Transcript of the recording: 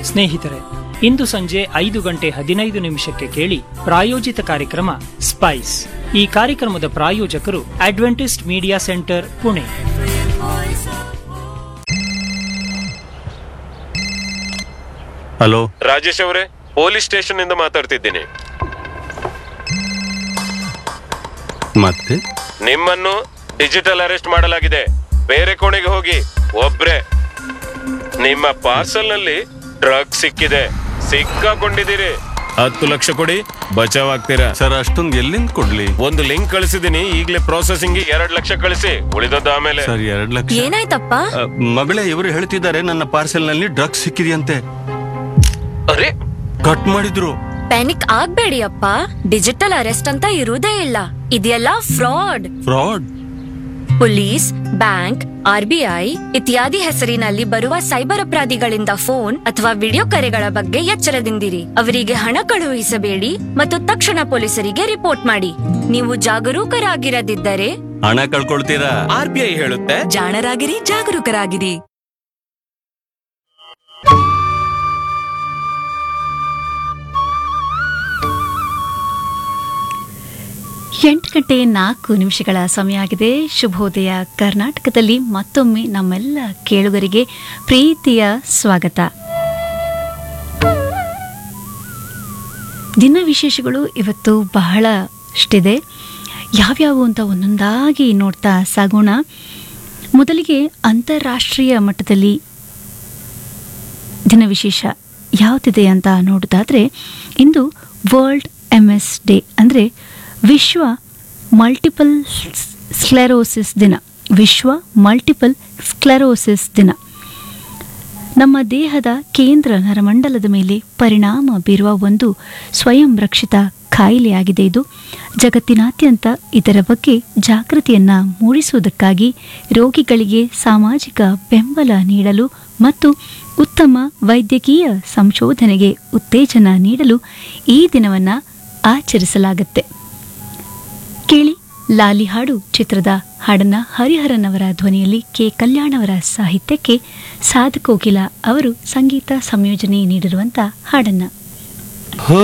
ಸ್ನೇಹಿತರೆ ಇಂದು ಸಂಜೆ ಐದು ಗಂಟೆ ಹದಿನೈದು ನಿಮಿಷಕ್ಕೆ ಕೇಳಿ ಪ್ರಾಯೋಜಿತ ಕಾರ್ಯಕ್ರಮ ಸ್ಪೈಸ್ ಈ ಕಾರ್ಯಕ್ರಮದ ಪ್ರಾಯೋಜಕರು Adventist media centre Pune hello Rajesh ಅವರೇ ಪೊಲೀಸ್ ಸ್ಟೇಷನ್ ಇಂದ ಮಾತಾಡ್ತಿದ್ದೀನಿ ಮತ್ತೆ ನಿಮ್ಮನ್ನು ಡಿಜಿಟಲ್ ಅರೆಸ್ಟ್ ಮಾಡಲಾಗಿದೆ ಬೇರೆ ಕೋಣೆಗೆ ಹೋಗಿ ಒಬ್ರೆ ನಿಮ್ಮ ಪಾರ್ಸಲ್ ನಲ್ಲಿ ಡ್ರಗ್ ಸಿಕ್ಕಿದೆ ಸಿಕ್ಕಾಕೊಂಡಿದ್ದೀರಿ ಹತ್ತು ಲಕ್ಷ ಕೊಡಿ ಬಚಾವ್ ಆಗ್ತೀರಾ ಸರ್ ಅಷ್ಟೊಂದು ಎಲ್ಲಿಂದ ಕೊಡ್ಲಿ ಒಂದು ಲಿಂಕ್ ಕಳಿಸಿದೀನಿ ಈಗಲೇ ಪ್ರೊಸೆಸಿಂಗ್ ಎರಡ್ ಲಕ್ಷ ಕಳಿಸಿ ಉಳಿದದ್ದು ಆಮೇಲೆ ಸರ್ ಎರಡ್ ಲಕ್ಷ ಏನಾಯ್ತಪ್ಪ ಅ, ಮಗಳೇ ಇವರು ಹೇಳ್ತಿದ್ದಾರೆ ನನ್ನ ಪಾರ್ಸೆಲ್ ನಲ್ಲಿ ಡ್ರಗ್ಸ್ ಸಿಕ್ಕಿದೆಯಂತೆ ಅರೆ ಕಟ್ ಮಾಡಿದ್ರು ಪ್ಯಾನಿಕ್ ಆಗ್ಬೇಡಿ ಅಪ್ಪ ಡಿಜಿಟಲ್ ಅರೆಸ್ಟ್ ಅಂತ ಇರುವುದೇ ಇಲ್ಲ ಇದೆಲ್ಲ fraud fraud police bank RBI ಇತ್ಯಾದಿ ಹೆಸರಿನಲ್ಲಿ ಬರುವ ಸೈಬರ್ ಅಪರಾಧಿಗಳಿಂದ ಫೋನ್ ಅಥವಾ ವಿಡಿಯೋ ಕರೆಗಳ ಬಗ್ಗೆ ಎಚ್ಚರದಿಂದಿರಿ ಅವರಿಗೆ ಹಣ ಕಳುಹಿಸಬೇಡಿ ಮತ್ತು ತಕ್ಷಣ ಪೊಲೀಸರಿಗೆ ರಿಪೋರ್ಟ್ ಮಾಡಿ ನೀವು ಜಾಗರೂಕರಾಗಿರದಿದ್ದರೆ ಹಣ ಕಳ್ಕೊಳ್ತೀರಾ ಆರ್ ಬಿ ಐ ಹೇಳುತ್ತೆ ಜಾಣರಾಗಿರಿ ಜಾಗರೂಕರಾಗಿರಿ ಎಂಟು ಗಂಟೆ ನಾಲ್ಕು ನಿಮಿಷಗಳ ಸಮಯ ಆಗಿದೆ ಶುಭೋದಯ ಕರ್ನಾಟಕದಲ್ಲಿ ಮತ್ತೊಮ್ಮೆ ನಮ್ಮೆಲ್ಲ ಕೇಳುಗರಿಗೆ ಪ್ರೀತಿಯ ಸ್ವಾಗತ ದಿನ ವಿಶೇಷಗಳು ಇವತ್ತು ಬಹಳಷ್ಟಿದೆ ಯಾವ್ಯಾವು ಅಂತ ಒಂದೊಂದಾಗಿ ನೋಡ್ತಾ ಸಾಗೋಣ ಮೊದಲಿಗೆ ಅಂತಾರಾಷ್ಟ್ರೀಯ ಮಟ್ಟದಲ್ಲಿ ದಿನ ವಿಶೇಷ ಯಾವುದಿದೆ ಅಂತ ನೋಡೋದಾದರೆ ಇಂದು ವರ್ಲ್ಡ್ ಎಮ್ ಎಸ್ ಡೇ ಅಂದರೆ ವಿಶ್ವ ಮಲ್ಟಿಪಲ್ ಸ್ಕ್ಲೆರೋಸಿಸ್ ದಿನ ವಿಶ್ವ ಮಲ್ಟಿಪಲ್ ಸ್ಕ್ಲೆರೋಸಿಸ್ ದಿನ ನಮ್ಮ ದೇಹದ ಕೇಂದ್ರ ನರಮಂಡಲದ ಮೇಲೆ ಪರಿಣಾಮ ಬೀರುವ ಒಂದು ಸ್ವಯಂ ರಕ್ಷಿತ ಕಾಯಿಲೆಯಾಗಿದೆ ಇದು ಜಗತ್ತಿನಾದ್ಯಂತ ಇದರ ಬಗ್ಗೆ ಜಾಗೃತಿಯನ್ನು ಮೂಡಿಸುವುದಕ್ಕಾಗಿ ರೋಗಿಗಳಿಗೆ ಸಾಮಾಜಿಕ ಬೆಂಬಲ ನೀಡಲು ಮತ್ತು ಉತ್ತಮ ವೈದ್ಯಕೀಯ ಸಂಶೋಧನೆಗೆ ಉತ್ತೇಜನ ನೀಡಲು ಈ ದಿನವನ್ನು ಆಚರಿಸಲಾಗುತ್ತೆ ಕೇಳಿ ಲಾಲಿ ಹಾಡು ಚಿತ್ರದ ಹಾಡನ್ನ ಹರಿಹರನವರ ಧ್ವನಿಯಲ್ಲಿ ಕೆ ಕಲ್ಯಾಣವರ ಸಾಹಿತ್ಯಕ್ಕೆ ಸಾಧಕೋಕಿಲ ಅವರು ಸಂಗೀತ ಸಂಯೋಜನೆ ನೀಡಿರುವಂಥ ಹಾಡನ್ನ ಹೋ